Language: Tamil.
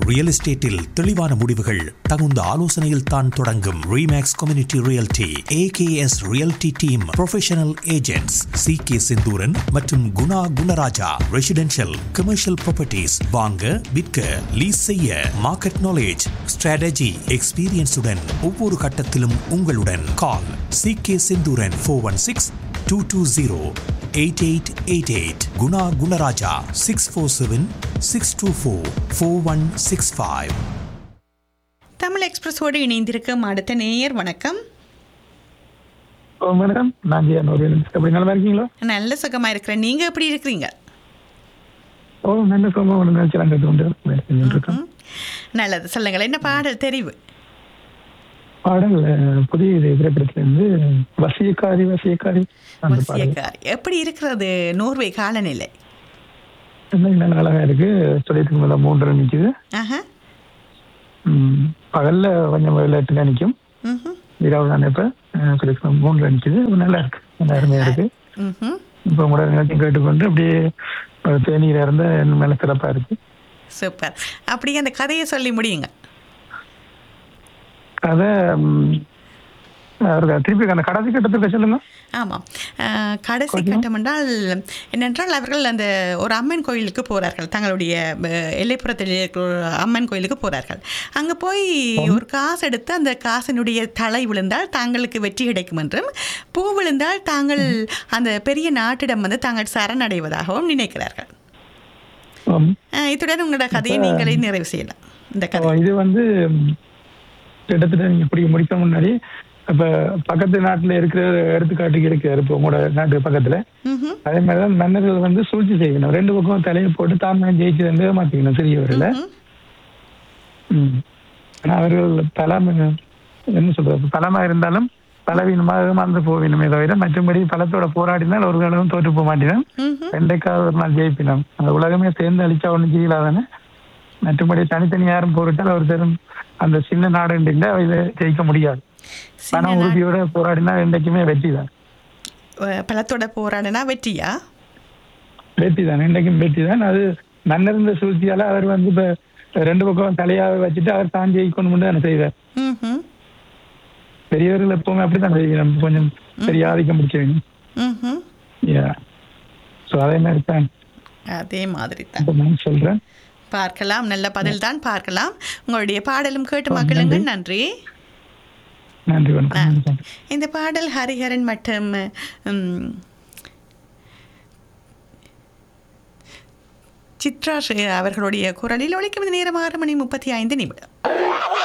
ரியல் எஸ்டேட்டில் தெளிவான முடிவுகள் தகுந்த ஆலோசனையில் தான் தொடங்கும் Remax community realty AKS realty team professional agents C K Senthooran மற்றும் Guna Gunaraja residential commercial properties வாங்க விற்க லீஸ் செய்ய மார்க்கெட் நாலேஜ் ஸ்ட்ராட்டஜி எக்ஸ்பீரியன்ஸுடன் ஒவ்வொரு கட்டத்திலும் உங்களுடன் call C K Senthooran four one six two two zero eight eight eight eight Guna Gunaraja six four seven six two four four one six five Tamil எக்ஸ்பிரஸோடு இணைந்திருக்கும் அடுத்த நேயர் வணக்கம் ஓ மேடம் நான் ஜெயன் ஒரு எப்படி நல்லா இருக்கீங்களா நல்ல சுகமா இருக்கிறேன் நீங்க எப்படி இருக்கிறீங்க ஓ நல்ல சுகமா ஒன்று நினைச்சு நாங்கள் உண்டு செஞ்சுட்டு இருக்கோம் ம். நல்லது சொல்லுங்கள் என்ன பாடல் தெரிவு பாடல் அஹ், புதிய இது திரைப்படத்திலிருந்து வசியக்காரி வசியக்காரி அந்த பாடல் வசியக்கார் எப்படி இருக்கிறது நோர்வே காலநிலை இன்னும் நல்ல அழகா இருக்கு சொல்லிட்டு மேல மூன்று நிக்குது ஆஹா ம், பகல்ல கொஞ்சம் விளையாட்டுல நிற்கும் ம்ஹும். இரவு தானே இப்ப அஹ், சொல்லிட்டு மூன்று நிக்குது நல்லா இருக்கு நல்லா அருமையா இருக்கு ம்ஹும். இப்போ கூட நிகழ்ச்சி கேட்டுக்கொண்டு அப்படியே ஒரு தேநீர் இருந்த இன்னும் மேல சிறப்பா இருக்கு சூப்பர் அப்படியே அந்த கதையை சொல்லி முடியுங்க அதை ம், அவருக்கு திருப்பி அந்த கடைசி கட்டத்துக்கு சொல்லுங்க ஆமாம் அஹ், கடைசி கட்டம் என்றால் என்னென்றால் அவர்கள் அந்த ஒரு அம்மன் கோயிலுக்கு போகிறார்கள் தங்களுடைய அஹ், எல்லைப்புறத்தில் இருக்கிற ஒரு அம்மன் கோயிலுக்கு போகிறார்கள் அங்கே போய் ஒரு காசு எடுத்து அந்த காசினுடைய தலை விழுந்தால் தாங்களுக்கு வெற்றி கிடைக்கும் என்றும் பூ விழுந்தால் தாங்கள் அந்த பெரிய நாட்டிடம் வந்து தாங்கள் சரணடைவதாகவும் நினைக்கிறார்கள் ஆம். அஹ், இத்துடன் உங்களோட கதையை நீங்களே நிறைவு செய்யலாம் இந்த கதை அப்போ இது வந்து ம், கிட்டத்தட்ட நீங்க இப்படி முடிக்க முன்னாடி இப்ப பக்கத்து நாட்டுல இருக்கிற எடுத்துக்காட்டுக்கு இருக்கிறாரு இப்போ உங்களோட நாட்டு பக்கத்துல ம்ஹும். அதே மாதிரிதான் மன்னர்கள் வந்து சூழ்ச்சி செய்யணும் ரெண்டு பக்கம் தலையை போட்டு தான் தான் ஜெயிச்சு வந்து மாத்திக்கணும் சிறியவர்ல ம்ஹும். ம். ஆனா அவர்கள் பலம் என்ன சொல்றது பலமா இருந்தாலும் பலவீனமாக மறந்து போவினமே தவிர மற்றபடி பலத்தோட போராடினால் ஒரு காலம் தோற்று போக மாட்டினான் ம்ஹும். ரெண்டைக்காவது ஒரு நாள் ஜெயிப்பினோம் அந்த உலகமே சேர்ந்து அழிச்சா ஒன்றும் செய்யலாதானே மற்றபடி தனித்தனி யாரும் போரிட்டால் ஒரு தரும் அந்த சின்ன நாடு இல்லை இதை ஜெயிக்க முடியாது சின்ன மன உறுதியோட போராடினா என்றைக்குமே வெற்றி தான் அஹ், பலத்தோட போராடினா வெற்றியா வெற்றி தான் என்றைக்கும் வெற்றி தான் அது மன்னிருந்த சூழ்ச்சியால அவர் வந்து இப்ப ரெண்டு பக்கம் தலையாக வச்சுட்டு அவர் தான் ஜெயிக்கணும்னு தானே செய்வார் ம்ஹும். பெரியவர்கள் எப்பவுமே அப்படித்தான் செய்யணும் கொஞ்சம் பெரிய ஆதிக்கம் பிடிக்க வேணும் ம்ஹும். ஸோ அதே மாதிரி தான் அதே மாதிரி தான் இப்ப நான் சொல்றேன் பார்க்கலாம் நல்ல பதில் தான் பார்க்கலாம் உங்களுடைய பாடலும் கேட்டு மக்களுங்க நன்றி நன்றி வணக்கம் இந்த பாடல் ஹரிஹரன் மற்றும் ம், சித்ரா ஸ்ரீ அவர்களுடைய குரலில் ஒழிக்கும் நேரம் ஆறு மணி முப்பத்தி ஐந்து நிமிடம்